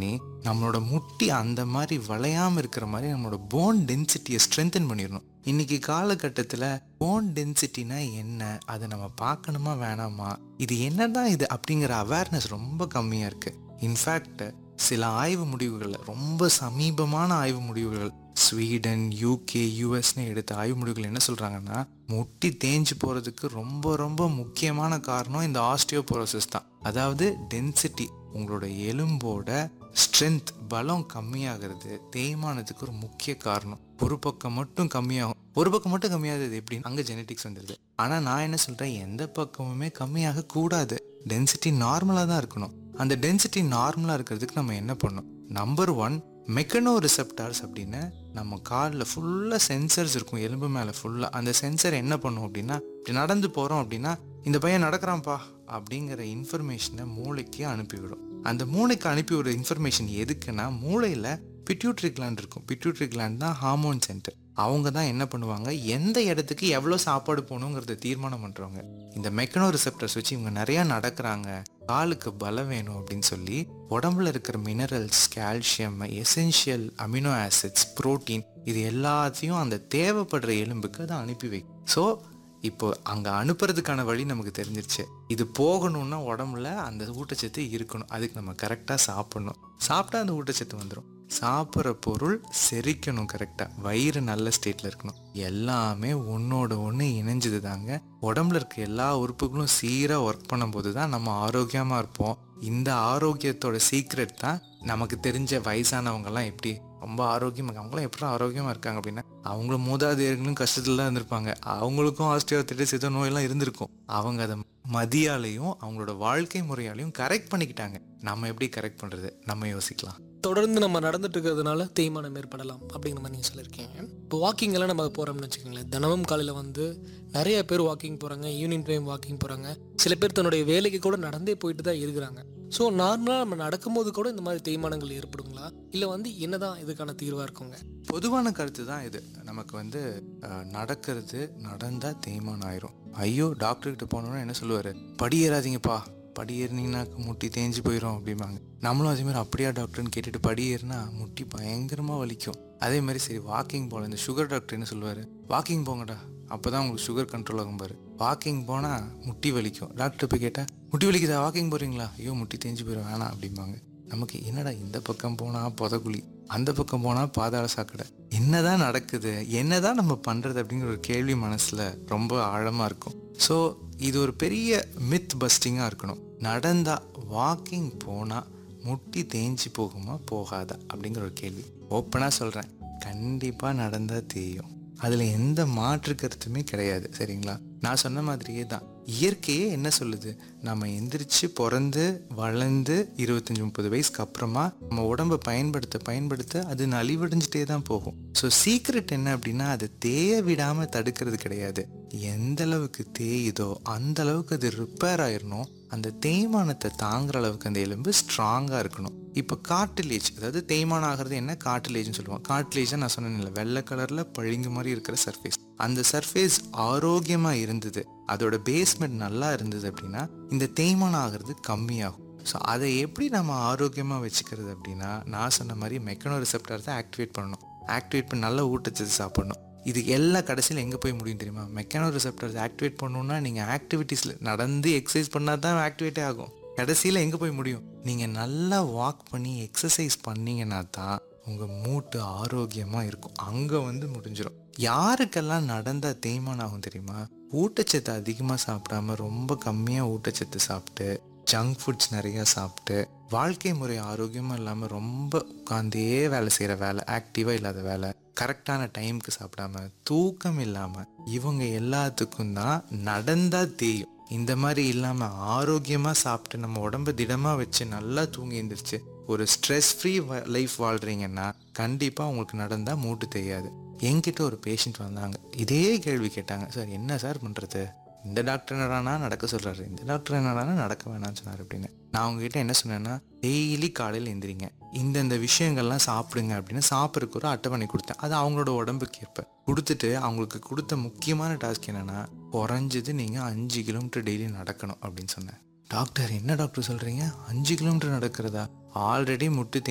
பண்ணி நம்மளோட முட்டி அந்த மாதிரி வளையாம இருக்கிற மாதிரி நம்மளோட போன் டென்சிட்டியை ஸ்ட்ரென்தன் பண்ணிடணும் இன்னைக்கு காலகட்டத்தில் போன் டென்சிட்டினா என்ன அதை நம்ம பார்க்கணுமா வேணாமா இது என்னதான் இது அப்படிங்கிற அவேர்னஸ் ரொம்ப கம்மியாக இருக்கு இன்ஃபேக்ட் சில ஆய்வு முடிவுகளில் ரொம்ப சமீபமான ஆய்வு முடிவுகள் ஸ்வீடன் யூகே யூஎஸ்னு எடுத்த ஆய்வு முடிவுகள் என்ன சொல்றாங்கன்னா முட்டி தேஞ்சு போறதுக்கு ரொம்ப ரொம்ப முக்கியமான காரணம் இந்த ஆஸ்டியோபோரோசிஸ் தான் அதாவது டென்சிட்டி உங்களோட எலும்போட ஸ்ட்ரென்த் பலம் கம்மியாகிறது தேய்மானத்துக்கு ஒரு முக்கிய காரணம் ஒரு பக்கம் மட்டும் கம்மியாகும் ஒரு பக்கம் மட்டும் கம்மியாகுது எப்படின்னு அங்கே ஜெனட்டிக்ஸ் வந்துடுது ஆனால் நான் என்ன சொல்கிறேன் எந்த பக்கமுமே கம்மியாக கூடாது டென்சிட்டி நார்மலாக தான் இருக்கணும் அந்த டென்சிட்டி நார்மலாக இருக்கிறதுக்கு நம்ம என்ன பண்ணணும் நம்பர் ஒன் மெக்கனோ ரிசெப்டார்ஸ் அப்படின்னு நம்ம காலில் ஃபுல்லாக சென்சர்ஸ் இருக்கும் எலும்பு மேலே ஃபுல்லாக அந்த சென்சர் என்ன பண்ணும் அப்படின்னா இப்படி நடந்து போகிறோம் அப்படின்னா இந்த பையன் நடக்கிறான்ப்பா அப்படிங்கிற இன்ஃபர்மேஷனை மூளைக்கு அனுப்பிவிடும் அந்த மூளைக்கு அனுப்பி விடுற இன்ஃபர்மேஷன் எதுக்குன்னா மூளையில் பிட்யூட்ரி கிளாண்ட் இருக்கும் பிட்யூட்ரி கிளாண்ட் தான் ஹார்மோன் சென்டர் அவங்க தான் என்ன பண்ணுவாங்க எந்த இடத்துக்கு எவ்வளோ சாப்பாடு போகணுங்கிறத தீர்மானம் பண்ணுறவங்க இந்த மெக்கனோ ரிசெப்டர்ஸ் வச்சு இவங்க நிறையா நடக்கிறாங்க காலுக்கு பலம் வேணும் அப்படின்னு சொல்லி உடம்புல இருக்கிற minerals calcium essential amino acids protein இது எல்லாத்தையும் அந்த தேவைப்படுற எலும்புக்கு அதை அனுப்பி வைக்கும் ஸோ இப்போ அங்கே அனுப்புறதுக்கான வழி நமக்கு தெரிஞ்சிருச்சு இது போகணும்னா உடம்புல அந்த ஊட்டச்சத்து இருக்கணும் அதுக்கு நம்ம கரெக்டாக சாப்பிடணும் சாப்பிட்டா அந்த ஊட்டச்சத்து வந்துடும் சாப்பிட்ற பொருள் செரிக்கணும் கரெக்டாக வயிறு நல்ல ஸ்டேட்டில் இருக்கணும் எல்லாமே ஒன்றோட ஒன்று இணைஞ்சது தாங்க உடம்புல இருக்க எல்லா உறுப்புகளும் சீராக ஒர்க் பண்ணும்போது தான் நம்ம ஆரோக்கியமாக இருப்போம் இந்த ஆரோக்கியத்தோட சீக்ரெட் தான் நமக்கு தெரிஞ்ச வயசானவங்கெல்லாம் எப்படி ரொம்ப ஆரோக்கியமாக அவங்களாம் எப்படி ஆரோக்கியமாக இருக்காங்க அப்படின்னா அவங்களும் மூதாதையர்களும் கஷ்டத்துல தான் இருந்திருப்பாங்க அவங்களுக்கும் ஆஸ்டியோத்திட்டிஸ் ஏதோ நோயெல்லாம் இருந்திருக்கும் அவங்க அதை மதியாலையும் அவங்களோட வாழ்க்கை முறையாலையும் கரெக்ட் பண்ணிக்கிட்டாங்க நம்ம எப்படி கரெக்ட் பண்ணுறது நம்ம யோசிக்கலாம் தொடர்ந்து நம்ம நடந்துட்டு இருக்கிறதுனால தேய்மானம் ஏற்படலாம் அப்படிங்கிற மாதிரி நீங்கள் சொல்லியிருக்கீங்க இப்போ வாக்கிங் எல்லாம் நம்ம போகிறோம்னு வச்சுக்கோங்களேன் தினமும் காலையில் வந்து நிறைய பேர் வாக்கிங் போகிறாங்க ஈவினிங் டைம் வாக்கிங் போகிறாங்க சில பேர் தன்னுடைய வேலைக்கு கூட நடந்தே போயிட்டு தான் இருக்கிறாங்க ஸோ நார்மலாக நம்ம நடக்கும்போது கூட இந்த மாதிரி தேய்மானங்கள் ஏற்படுங்களா இல்லை வந்து என்னதான் இதுக்கான தீர்வாக இருக்குங்க பொதுவான கருத்து தான் இது நமக்கு வந்து அஹ், நடக்கிறது நடந்தால் தேய்மானம் ஆயிரும் ஐயோ டாக்டர்கிட்ட போனோம்னா என்ன சொல்லுவார் படி ஏறாதீங்கப்பா படி ஏறினீங்கன்னாக்க முட்டி தேஞ்சு போயிடும் அப்படிம்பாங்க நம்மளும் அதே மாதிரி அப்படியா டாக்டர்னு கேட்டுட்டு படி ஏறினா முட்டி பயங்கரமாக வலிக்கும் அதே மாதிரி சரி வாக்கிங் போகல இந்த சுகர் டாக்டர் என்ன சொல்லுவார் வாக்கிங் போங்கடா அப்போ தான் உங்களுக்கு சுகர் கண்ட்ரோல் ஆகும் பாரு வாக்கிங் போனால் முட்டி வலிக்கும் டாக்டர் போய் கேட்டால் முட்டி வலிக்குதா வாக்கிங் போகிறீங்களா ஐயோ முட்டி தேஞ்சு போயிடும் வேணாம் அப்படிம்பாங்க நமக்கு என்னடா இந்த பக்கம் போனால் புதகுழி அந்த பக்கம் போனால் பாதாள சாக்கடை என்னதான் நடக்குது என்னதான் நம்ம பண்ணுறது அப்படிங்கிற ஒரு கேள்வி மனசில் ரொம்ப ஆழமாக இருக்கும் ஸோ இது ஒரு பெரிய மித் பஸ்டிங்காக இருக்கணும் நடந்தா வாக்கிங் போனால் முட்டி தேஞ்சு போகுமா போகாதா அப்படிங்கிற ஒரு கேள்வி ஓப்பனாக சொல்கிறேன் கண்டிப்பாக நடந்தால் தேயும் அதில் எந்த மாற்று கருத்துமே கிடையாது சரிங்களா நான் சொன்ன மாதிரியே தான் இயற்கையே என்ன சொல்லுது நம்ம எந்திரிச்சு பிறந்து வளர்ந்து இருபத்தஞ்சி முப்பது வயசுக்கு அப்புறமா நம்ம உடம்பை பயன்படுத்த பயன்படுத்த அது நலிவடைஞ்சிட்டே தான் போகும் ஸோ சீக்ரெட் என்ன அப்படின்னா அதை தேய விடாம தடுக்கிறது கிடையாது எந்த அளவுக்கு தேயுதோ அந்த அளவுக்கு அது ரிப்பேர் ஆயிரணும் அந்த தேய்மானத்தை தாங்குற அளவுக்கு அந்த எலும்பு ஸ்ட்ராங்காக இருக்கணும் இப்போ கார்டிலேஜ் அதாவது தேய்மானம் ஆகிறது என்ன கார்டிலேஜ்னு சொல்லுவோம் கார்டிலேஜ் நான் சொன்னேன்ல வெள்ளை கலரில் பளிங்கு மாதிரி இருக்கிற சர்ஃபேஸ் அந்த சர்ஃபேஸ் ஆரோக்கியமாக இருந்தது அதோட பேஸ்மெண்ட் நல்லா இருந்தது அப்படின்னா இந்த தேய்மானம் ஆகிறது கம்மியாகும் ஸோ அதை எப்படி நம்ம ஆரோக்கியமாக வச்சுக்கிறது அப்படின்னா நான் சொன்ன மாதிரி மெக்கனோ ரிசெப்டர் தான் ஆக்டிவேட் பண்ணணும் ஆக்டிவேட் பண்ணி நல்ல ஊட்டச்சத்து சாப்பிடணும் இது எல்லா கடைசியில் எங்கே போய் முடியும் தெரியுமா மெக்கானோ ரிசெப்டர்ஸ் ஆக்டிவேட் பண்ணணும்னா நீங்கள் ஆக்டிவிட்டீஸில் நடந்து எக்ஸசைஸ் பண்ணால் தான் ஆக்டிவேட்டே ஆகும் கடைசியில் எங்கே போய் முடியும் நீங்கள் நல்லா வாக் பண்ணி எக்ஸசைஸ் பண்ணீங்கன்னா தான் உங்கள் மூட்டு ஆரோக்கியமாக இருக்கும் அங்கே வந்து முடிஞ்சிடும் யாருக்கெல்லாம் நடந்தால் தேய்மானம் ஆகும் தெரியுமா ஊட்டச்சத்து அதிகமாக சாப்பிடாம ரொம்ப கம்மியாக ஊட்டச்சத்து சாப்பிட்டு ஜங்க் ஃபுட்ஸ் நிறையா சாப்பிட்டு வாழ்க்கை முறை ஆரோக்கியமாக இல்லாமல் ரொம்ப உட்காந்தே வேலை செய்கிற வேலை ஆக்டிவாக இல்லாத வேலை கரெக்டான டைமுக்கு சாப்பிடாம தூக்கம் இல்லாமல் இவங்க எல்லாத்துக்கும் தான் நடந்தால் தேயும் இந்த மாதிரி இல்லாமல் ஆரோக்கியமாக சாப்பிட்டு நம்ம உடம்ப திடமாக வச்சு நல்லா தூங்கி எழுந்திரிச்சு ஒரு ஸ்ட்ரெஸ் ஃப்ரீ லைஃப் வாழ்கிறீங்கன்னா கண்டிப்பாக உங்களுக்கு நடந்தால் மூட்டு தெரியாது என்கிட்ட ஒரு பேஷண்ட் வந்தாங்க இதே கேள்வி கேட்டாங்க சார் என்ன சார் பண்ணுறது இந்த டாக்டர் என்னடானா நடக்க சொல்கிறாரு இந்த டாக்டர் என்னடானா நடக்க வேணாம்னு சொன்னார் அப்படின்னு நான் உங்ககிட்ட என்ன சொன்னேன்னா டெய்லி காலையில் எந்திரிங்க இந்தந்த விஷயங்கள்லாம் சாப்பிடுங்க அப்படின்னு சாப்பிட்றதுக்கு ஒரு அட்டவணை கொடுத்தேன் அது அவங்களோட உடம்புக்கு ஏற்ப கொடுத்துட்டு அவங்களுக்கு கொடுத்த முக்கியமான டாஸ்க் என்னன்னா குறைஞ்சது நீங்கள் அஞ்சு கிலோமீட்டர் டெய்லி நடக்கணும் அப்படின்னு சொன்னேன் டாக்டர் என்ன டாக்டர் சொல்கிறீங்க அஞ்சு கிலோமீட்டர் நடக்கிறதா ஆல்ரெடி முட்டு